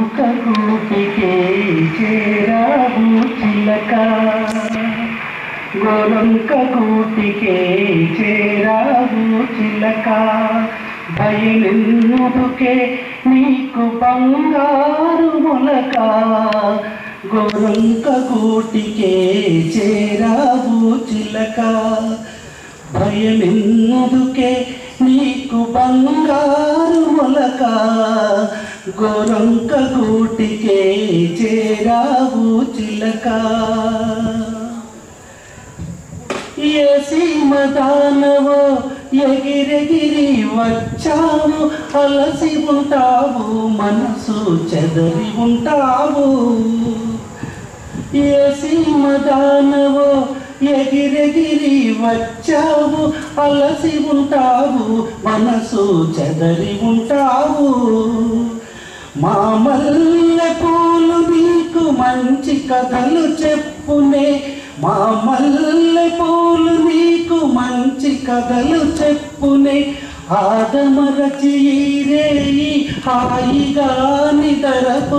గోరంక గూటికే చేరావు చిలక గోరంక గూటికే చేరావు చిలక భయమెందుకే నీకు బంగారు మొలక గోరంక గూటికే చేరావు చిలక భయమెందుకే నీకు బంగారు మొలక గోరంక గూటికే చేరావు చిలక ఏ సీమదానవో ఎగిరెగిరి వచ్చావు అలసి ఉంటావు మనసు చెదరి ఉంటావు ఏ సీమదానవో ఎగిరెగిరి వచ్చావు అలసి ఉంటావు మనసు చెదరి ఉంటావు మా మల్లె పూలు నీకు మంచి కథలు చెప్పునే మా మల్లె పూలు నీకు మంచి కథలు చెప్పునే ఆదమరచి రేయి హాయిగా నిదరపో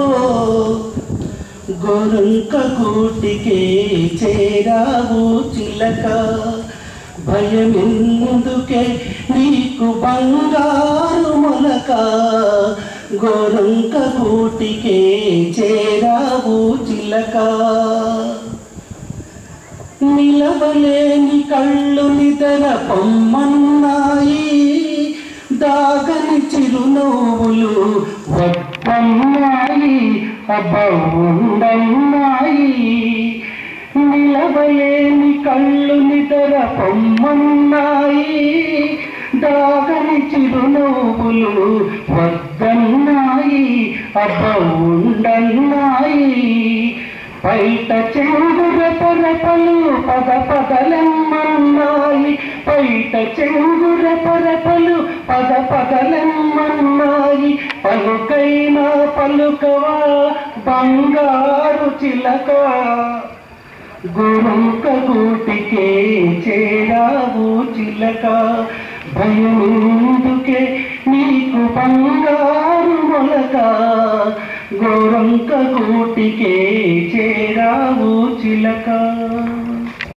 గోరంక గూటికే చేరావు చిలక భయమెందుకే నీకు బంగారు మొలక గోరంక గూటికే చేరావు చిలక నిలవలేని కళ్ళు నిదర పొమ్మన్నాయి దాగని చిరునవ్వులు వద్దన్నాయి అబ్బవుండన్నాయి నిలవలేని కళ్ళు నిదర పొమ్మన్నాయి దాగని చిరునవ్వులు వద్దన్నాయి అబ్బవుండన్నాయి బయట చెంగుర పొరపలు పద పదలెమ్మన్నాయి బయట చెంగుర పొరపలు పద పదలెమ్మన్నాయి పలుకైనా పలుకవా బంగారు చిలక గురుక గూటికే చేరావు చిలక భయముందుకే నీకు బంగారు మొలక గోరంక గూటికే చేరావు చిలక